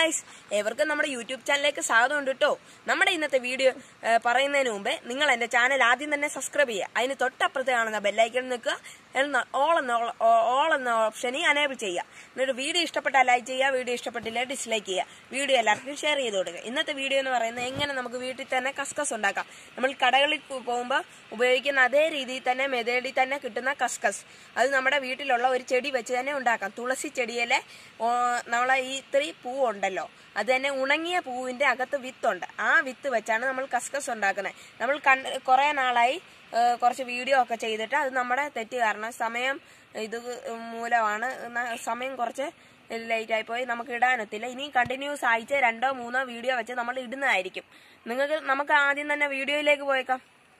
guys ഏവർക്കും നമ്മുടെ YouTube ചാനലിലേക്ക് സ്വാഗതം ഉണ്ട് കേട്ടോ നമ്മുടെ ഇന്നത്തെ വീഡിയോ ഏ, പറയുന്നതിന് മുമ്പേ നിങ്ങൾ എന്റെ ചാനൽ ആദ്യം തന്നെ സബ്സ്ക്രൈബ് ചെയ്യുക അതിന് തൊട്ടപ്പുറത്ത് കാണുന്ന ബെല്ലൈക്കൺ നിൽക്കുക എന്ന ഓൾ എന്ന ഓൾ എന്ന ഓപ്ഷനിൽ അനേബിൾ ചെയ്യുക എന്നിട്ട് വീഡിയോ ഇഷ്ടപ്പെട്ടാൽ ലൈക്ക് ചെയ്യുക വീഡിയോ ഇഷ്ടപ്പെട്ടില്ല ഡിസ്ലൈക്ക് ചെയ്യുക വീഡിയോ എല്ലാവർക്കും ഷെയർ ചെയ്ത് കൊടുക്കുക ഇന്നത്തെ വീഡിയോ എന്ന് പറയുന്നത് എങ്ങനെ നമുക്ക് വീട്ടിൽ തന്നെ കസ്കസ് ഉണ്ടാക്കാം നമ്മൾ കടകളിൽ പോ- പോകുമ്പോൾ ഉപയോഗിക്കുന്ന അതേ രീതിയിൽ തന്നെ മെതേഡിൽ തന്നെ കിട്ടുന്ന കസ്കസ് അത് നമ്മുടെ വീട്ടിലുള്ള ഒരു ചെടി വെച്ച് തന്നെ ഉണ്ടാക്കാം തുളസി ചെടിയിലെ ഓ, നമ്മളെ ഈ ഇത്തിരി പൂവുണ്ടല്ലോ അത് തന്നെ ഉണങ്ങിയ പൂവിന്റെ അകത്ത് വിത്തുണ്ട് ആ വിത്ത് വെച്ചാണ് നമ്മൾ കസ്കസ് ഉണ്ടാക്കുന്നത് നമ്മൾ കണ്ട് കുറേ നാളായി ഏ, കുറച്ച് വീഡിയോ ഒക്കെ ചെയ്തിട്ട് അത് നമ്മുടെ തെറ്റ് കാരണം സമയം ഇത് മൂലമാണ് ന- സമയം കുറച്ച് ലേറ്റ് ആയി പോയി നമുക്ക് ഇടാനൊത്തില്ല ഇനി കണ്ടിന്യൂസ് ആഴ്ച രണ്ടോ മൂന്നോ വീഡിയോ വെച്ച് നമ്മൾ ഇടുന്നതായിരിക്കും നിങ്ങൾക്ക് നമുക്ക് ആദ്യം തന്നെ വീഡിയോയിലേക്ക് പോയേക്കാം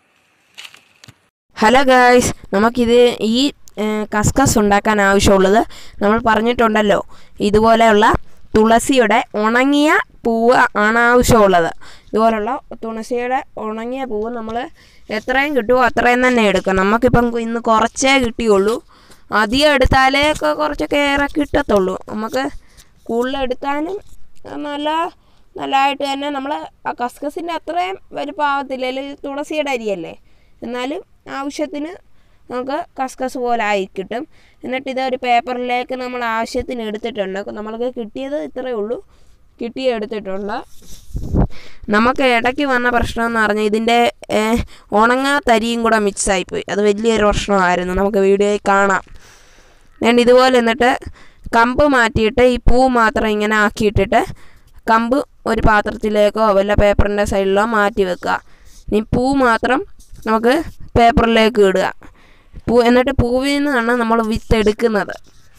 ഹലോ ഗായ്സ് നമുക്കിത് ഈ ഏഹ്, കസ്കസ് ഉണ്ടാക്കാൻ ആവശ്യമുള്ളത് നമ്മൾ പറഞ്ഞിട്ടുണ്ടല്ലോ ഇതുപോലെയുള്ള തുളസിയുടെ ഉണങ്ങിയ പൂവ് ആണ് ആവശ്യമുള്ളത് ഇതുപോലുള്ള തുളസിയുടെ ഉണങ്ങിയ പൂവ് നമ്മൾ എത്രയും കിട്ടുമോ അത്രയും തന്നെ എടുക്കാം നമുക്കിപ്പം ഇന്ന് കുറച്ചേ കിട്ടിയുള്ളൂ അധികം എടുത്താലേ ഒക്കെ കുറച്ചൊക്കെ ഏറെ കിട്ടത്തുള്ളൂ നമുക്ക് കൂടുതൽ എടുത്താലും നല്ല നല്ലതായിട്ട് തന്നെ നമ്മൾ ആ കസ്കസിൻ്റെ അത്രയും വലിപ്പമാവത്തില്ല അല്ലെങ്കിൽ തുളസിയുടെ അരിയല്ലേ എന്നാലും ആവശ്യത്തിന് നമുക്ക് കസ്കസ് പോലെ ആയി കിട്ടും എന്നിട്ട് ഇത് ഒരു പേപ്പറിലേക്ക് നമ്മൾ ആവശ്യത്തിന് എടുത്തിട്ടുണ്ട് നമ്മൾക്ക് കിട്ടിയത് ഇത്രയേ ഉള്ളൂ കിട്ടിയ എടുത്തിട്ടുണ്ട് നമുക്ക് ഇടയ്ക്ക് വന്ന പ്രശ്നം എന്ന് പറഞ്ഞാൽ ഇതിൻ്റെ ഏഹ്, ഉണങ്ങാത്ത അരിയും കൂടെ മിക്സ് ആയിപ്പോയി അത് വലിയൊരു പ്രശ്നമായിരുന്നു നമുക്ക് വീഡിയോയിൽ കാണാം ഞാൻ ഇതുപോലെ എന്നിട്ട് കമ്പ് മാറ്റിയിട്ട് ഈ പൂ മാത്രം ഇങ്ങനെ ആക്കിയിട്ടിട്ട് കമ്പ് ഒരു പാത്രത്തിലേക്കോ വല്ല പേപ്പറിൻ്റെ സൈഡിലോ മാറ്റി വെക്കുക ഇനി പൂ മാത്രം നമുക്ക് പേപ്പറിലേക്ക് ഇടുക പൂ എന്നിട്ട് പൂവിൽ നിന്നാണ് നമ്മൾ വിത്ത് എടുക്കുന്നത്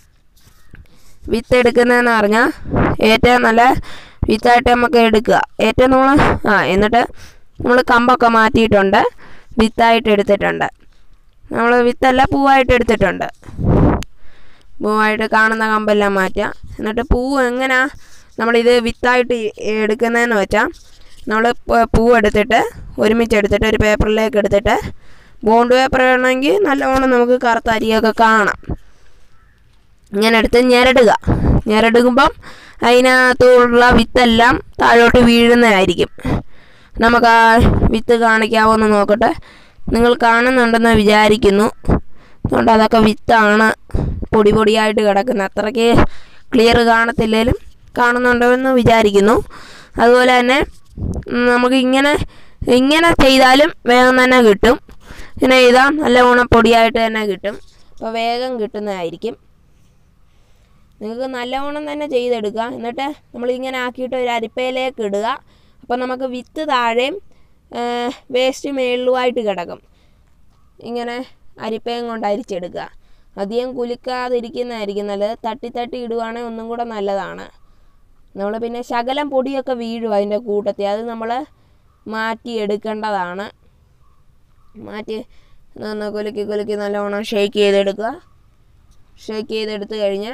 വിത്ത് എടുക്കുന്നതെന്ന് പറഞ്ഞാൽ ഏറ്റവും നല്ല വിത്തായിട്ട് നമുക്ക് എടുക്കുക ഏറ്റവും നമ്മൾ ആ എന്നിട്ട് നമ്മൾ കമ്പൊക്കെ മാറ്റിയിട്ടുണ്ട് വിത്തായിട്ട് എടുത്തിട്ടുണ്ട് നമ്മൾ വിത്തല്ല പൂവായിട്ട് എടുത്തിട്ടുണ്ട് പൂവായിട്ട് കാണുന്ന കമ്പെല്ലാം മാറ്റുക എന്നിട്ട് പൂവ് എങ്ങനെയാ നമ്മളിത് വിത്തായിട്ട് എടുക്കുന്നതെന്ന് വെച്ചാൽ നമ്മൾ പൂ എടുത്തിട്ട് ഒരുമിച്ച് എടുത്തിട്ട് ഒരു പേപ്പറിലേക്ക് എടുത്തിട്ട് ബോണ്ട് പേപ്പർ വേണമെങ്കിൽ നല്ലവണ്ണം നമുക്ക് കറുത്ത അരിയൊക്കെ കാണാം ഇങ്ങനെ എടുത്ത് ഞെരടുക ഞെരടുമ്പം അതിനകത്തുള്ള വിത്തെല്ലാം താഴോട്ട് വീഴുന്നതായിരിക്കും നമുക്ക് ആ വിത്ത് കാണിക്കാവോ എന്ന് നോക്കട്ടെ നിങ്ങൾ കാണുന്നുണ്ടെന്ന് വിചാരിക്കുന്നു അതുകൊണ്ട് അതൊക്കെ വിത്താണ് പൊടി പൊടിയായിട്ട് കിടക്കുന്നത് അത്രയ്ക്ക് ക്ലിയർ കാണത്തില്ലേലും കാണുന്നുണ്ടോ എന്ന് വിചാരിക്കുന്നു അതുപോലെ തന്നെ ഉം, നമുക്ക് ഇങ്ങനെ ഇങ്ങനെ ചെയ്താലും വേഗം തന്നെ കിട്ടും ഇങ്ങനെ ചെയ്താൽ നല്ല പൊടിയായിട്ട് തന്നെ കിട്ടും അപ്പോൾ വേഗം കിട്ടുന്നതായിരിക്കും നിങ്ങൾക്ക് നല്ലവണ്ണം തന്നെ ചെയ്തെടുക്കുക എന്നിട്ട് നമ്മൾ ഇങ്ങനെ ആക്കിയിട്ട് ഒരു അരിപ്പയിലേക്ക് ഇടുക അപ്പോൾ നമുക്ക് വിത്ത് താഴെയും വേസ്റ്റ് മേളിലുമായിട്ട് കിടക്കും ഇങ്ങനെ അരിപ്പയും കൊണ്ട് അരിച്ചെടുക്കുക അധികം കുലുക്കാതിരിക്കുന്നതായിരിക്കും നല്ലത് തട്ടി തട്ടി ഇടുവാണെങ്കിൽ ഒന്നും കൂടെ നല്ലതാണ് നമ്മൾ പിന്നെ ശകലം പൊടിയൊക്കെ വീഴും അതിൻ്റെ കൂട്ടത്തിൽ അത് നമ്മൾ മാറ്റി എടുക്കേണ്ടതാണ് മാറ്റി ഒന്ന് കുലുക്കി കുലുക്കി നല്ലവണ്ണം ഷേക്ക് ചെയ്തെടുക്കുക ഷേക്ക് ചെയ്തെടുത്ത് കഴിഞ്ഞ്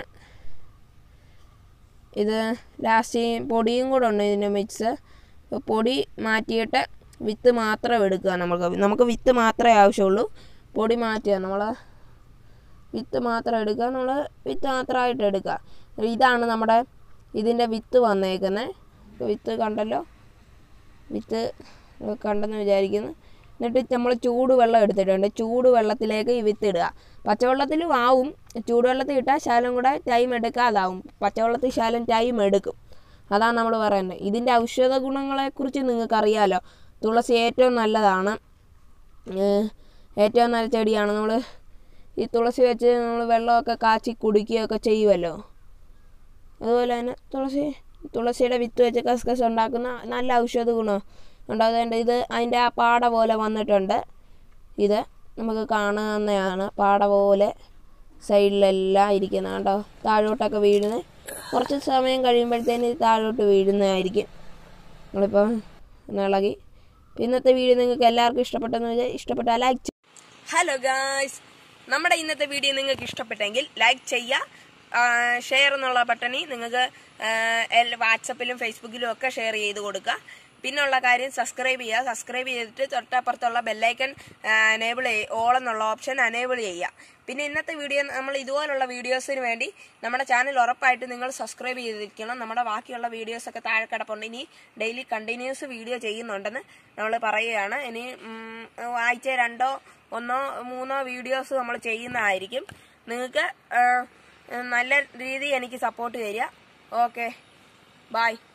ഇത് ലാസ്റ്റ് ഈ പൊടിയും കൂടെ ഉണ്ട് ഇതിൻ്റെ മിക്സ് അപ്പോൾ പൊടി മാറ്റിയിട്ട് വിത്ത് മാത്രം എടുക്കുക നമുക്ക് നമുക്ക് വിത്ത് മാത്രമേ ആവശ്യമുള്ളൂ പൊടി മാറ്റുക നമ്മൾ വിത്ത് മാത്രം എടുക്കുക നമ്മൾ വിത്ത് മാത്രമായിട്ട് എടുക്കുക ഇതാണ് നമ്മുടെ ഇതിൻ്റെ വിത്ത് വന്നേക്കുന്നത് വിത്ത് കണ്ടല്ലോ വിത്ത് കണ്ടെന്ന് വിചാരിക്കുന്നു എന്നിട്ട് നമ്മൾ ചൂടുവെള്ളം എടുത്തിട്ടുണ്ട് ചൂടുവെള്ളത്തിലേക്ക് ഈ വിത്ത് ഇടുക പച്ചവെള്ളത്തിലും ആവും ചൂടുവെള്ളത്തിൽ ഇട്ടാൽ ശാലം കൂടെ ടൈം എടുക്കാതാവും പച്ചവെള്ളത്തിൽ ശാലം ടൈം എടുക്കും അതാണ് നമ്മൾ പറയുന്നത് ഇതിൻ്റെ ഔഷധ ഗുണങ്ങളെക്കുറിച്ച് നിങ്ങൾക്ക് അറിയാലോ തുളസി ഏറ്റവും നല്ലതാണ് ഏഹ് ഏറ്റവും നല്ല ചെടിയാണ് നമ്മൾ ഈ തുളസി വെച്ച് നമ്മൾ വെള്ളമൊക്കെ കാച്ചി കുടിക്കുകയൊക്കെ ചെയ്യുമല്ലോ അതുപോലെ തന്നെ തുളസി തുളസിയുടെ വിത്ത് വെച്ച് കസ്കസ് ഉണ്ടാക്കുന്ന നല്ല ഔഷധ ഗുണം ഉണ്ട് അതുകൊണ്ട് ഇത് അതിൻ്റെ ആ പാട പോലെ വന്നിട്ടുണ്ട് ഇത് നമുക്ക് കാണാവുന്നതാണ് പാട പോലെ സൈഡിലെല്ലാം ഇരിക്കുന്ന കണ്ടോ താഴോട്ടൊക്കെ വീഴുന്നത് കുറച്ച് സമയം കഴിയുമ്പോഴത്തേന് ഇത് താഴോട്ട് വീഴുന്നതായിരിക്കും നമ്മളിപ്പോൾ ഇളകി ഇന്നത്തെ വീഡിയോ നിങ്ങൾക്ക് എല്ലാവർക്കും ഇഷ്ടപ്പെട്ടെന്ന് വെച്ചാൽ ഇഷ്ടപ്പെട്ടാൽ ലൈക്ക് ഹലോ ഗായ്സ് നമ്മുടെ ഇന്നത്തെ വീഡിയോ നിങ്ങൾക്ക് ഇഷ്ടപ്പെട്ടെങ്കിൽ ലൈക്ക് ചെയ്യുക ഷെയർ എന്നുള്ള ബട്ടണിൽ നിങ്ങൾക്ക് വാട്സപ്പിലും ഫേസ്ബുക്കിലും ഒക്കെ ഷെയർ ചെയ്ത് കൊടുക്കുക പിന്നുള്ള കാര്യം സബ്സ്ക്രൈബ് ചെയ്യുക സബ്സ്ക്രൈബ് ചെയ്തിട്ട് തൊട്ടപ്പുറത്തുള്ള ബെല്ലൈക്കൺ എനേബിൾ ഓൾ എന്നുള്ള ഓപ്ഷൻ എനേബിൾ ചെയ്യുക പിന്നെ ഇന്നത്തെ വീഡിയോ നമ്മൾ ഇതുപോലുള്ള വീഡിയോസിന് വേണ്ടി നമ്മുടെ ചാനൽ ഉറപ്പായിട്ട് നിങ്ങൾ സബ്സ്ക്രൈബ് ചെയ്തിരിക്കണം നമ്മുടെ ബാക്കിയുള്ള വീഡിയോസൊക്കെ താഴെ കിടപ്പുണ്ട് ഇനി ഡെയിലി കണ്ടിന്യൂസ് വീഡിയോ ചെയ്യുന്നുണ്ടെന്ന് നമ്മൾ പറയുകയാണ് ഇനി ഉം, ആഴ്ച രണ്ടോ ഒന്നോ മൂന്നോ വീഡിയോസ് നമ്മൾ ചെയ്യുന്നതായിരിക്കും നിങ്ങൾക്ക് നല്ല രീതിയിൽ എനിക്ക് സപ്പോർട്ട് തരിക ഓക്കെ ബായ്